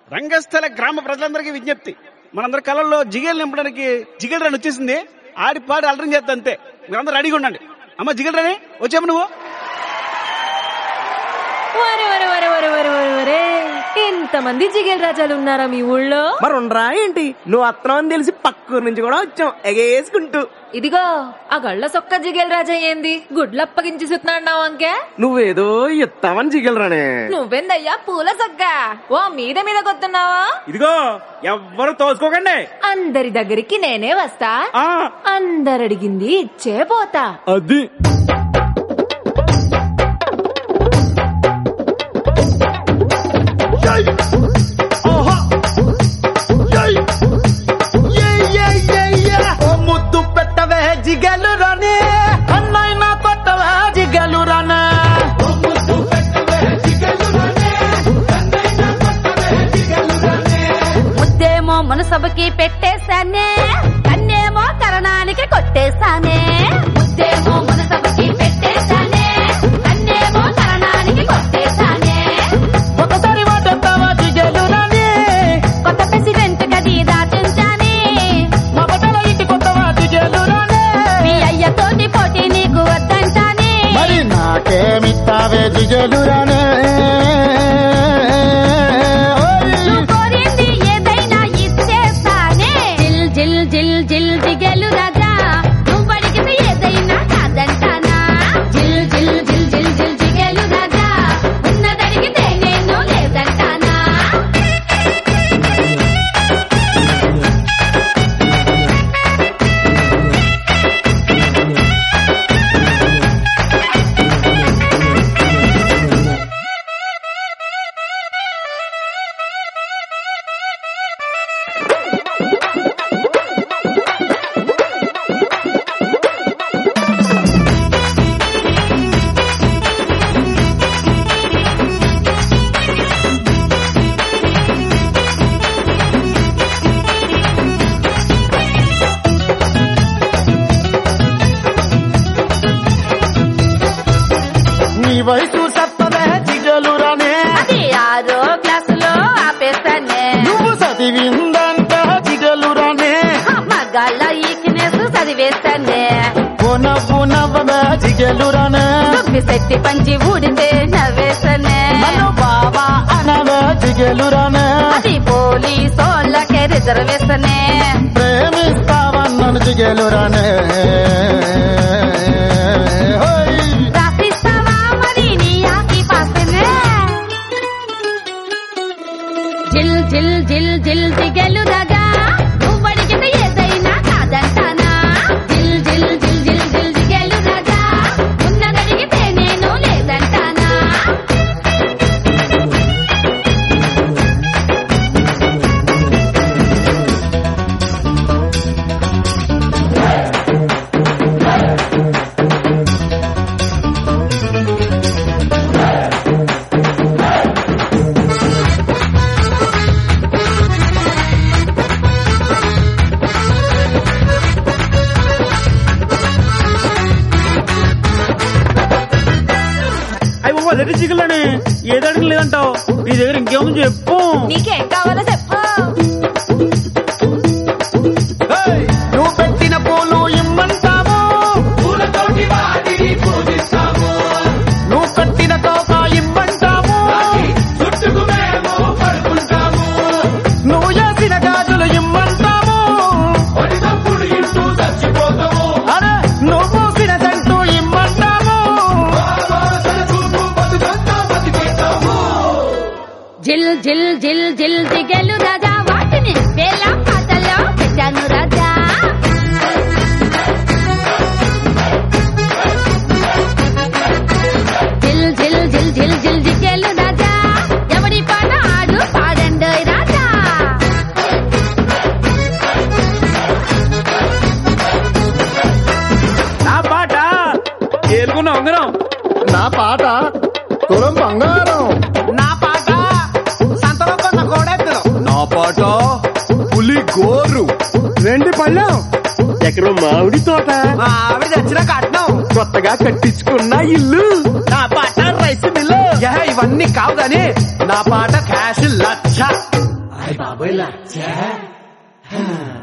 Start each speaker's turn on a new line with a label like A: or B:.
A: రంగస్థల గ్రామ ప్రజలందరికీ విజ్ఞప్తి మనందరి కళల్లో జిగేలు నింపడానికి జిగేల్ రాని వచ్చేసింది ఆడి పాడి అలరం చేస్తా అంతే మీరందరూ రెడీగా ఉండండి అమ్మ జిగేల్ రాని వచ్చాము నువ్వు
B: వరే వరే వరే వరే వరే వరే వరే ఇంతమంది జిగేల్ రాజాలు ఉన్నారా మీ ఊళ్ళో
C: మరి ఉండరా ఏంటి నువ్వు అత్తనం అని తెలిసి పక్కూరు నుంచి కూడా వచ్చాం ఎగేసుకుంటూ
B: ఇదిగో ఆ గళ్ళ సొక్క జిగేల్ రాజా ఏంది గుడ్లు అప్పగించి సుతున్నాడు అంకే
C: నువ్వేదో ఇస్తామని జిగలరానే
B: నువ్వెందయ్యా పూల సొక్క ఓ మీద మీద కొత్తున్నావా
A: ఇదిగో ఎవ్వరు తోసుకోకండి
B: అందరి దగ్గరికి నేనే వస్తా
A: ఆ
B: అందరడిగింది ఇచ్చే పోతా
A: అది
C: ముద్దు పెట్టవే జిగలు రానే అన్నైనా కొట్టవే జిగలు రానే
D: ముద్దేమో మనసభకి పెట్టేశానే కన్నేమో కరణానికి కొట్టేశానే ముద్దేమో మనసభకి పెట్టేశానే కన్నేమో కరణానికి కొట్టేశానే
C: ఒకసారి వాటంతావా జిగలు రానే
D: కొత్త ప్రెసిడెంట్ గది దాచించానే
C: మా బట్టల ఇంటి కొత్తవా జిగలు రానే
D: మీ అయ్యతోటి పోటీ నీకు వద్దంటానే
C: మరి నాకేమిస్తావే జిగలు రానే
D: నువ్వు కోరింది ఏదైనా ఇచ్చేస్తానే జిల్ జిల్ జిల్ జిల్ జిగెలు రాజా నువ్వు అడిగింది ఏదైనా కాదంటానా జిల్ జిల్ జిల్ జిల్ జిల్ జిగెలు రాజా ఉన్నదడిగితే నేను లేదంటానా
C: నీ వయసు సత్తదే జిగలు రానే
D: అది ఆరో క్లాసులో ఆపేస్తానే
C: నువ్వు చదివిందంట జిగలు రానే
D: మగాళ్ళ ఈక్నెస్ చదివేస్తానే
C: నవ్వు నవ్వగా జిగలు రానే
D: దుబ్బి శక్తి పంచి ఊడితే నవ్వేస్తానే
C: నన్ను బాబా అనగా జిగలు రానే
D: అది పోలీసోళ్ళకే రిజర్వేషనే
C: ప్రేమిస్తావన్నను జిగలు రానే హోయ్.
D: రాసిస్తావా మరి నీ ఆకి పాసనే జిల్ జిల్ జిల్ జిల్ జిగెలు రాజా నువ్వు అడిగితే ఏదైనా కాదంటానా జిల్ జిల్ జిల్ జిల్ జిల్ జిగెలు రాజా ఉన్నదడిగితే నేను లేదంటానా
A: అయ్యి బాబా రెడ్డి జిగలని ఏది అడిగిన లేదంటావు నీ దగ్గర ఇంకేముంది చెప్పు
B: నీకేం కావాలో చెప్పు
C: హేయ్! నువ్వు పెట్టిన పూలు ఇమ్మంటాము నువ్వు కట్టిన తోక ఇమ్మంటాము నువ్వు చేసిన గాజులు ఇమ్మంటాము అరే నువ్వు పూసిన జంటు ఇమ్మంటాము
D: జిల్ జిల్ జిల్ జిల్ జిగెలు రాజా వాటిని వేల పాటల్లో పెట్టాను రాజా జిల్ జిల్ జిల్ జిల్ జిల్ జిగెలు రాజా ఎవడి పాట ఆడు పాడండోయ్ రాజా
A: నా పాట ఏలుకున్న ఉంగరం
C: నా పాట తులం బంగారం నా పాట సంతలో కొన్న కోడెత్తులు నా పాట పులి గోరు రెండు పళ్ళం ఎకరం మామిడి తోట ఆవిడ తెచ్చిన కట్నం కొత్తగా కట్టించుకున్న ఇల్లు నా పాట రైస్ మిల్లు ఇవన్నీ కావు గాని నా పాట క్యాష్ లక్ష బాబోయ్ లచ్చ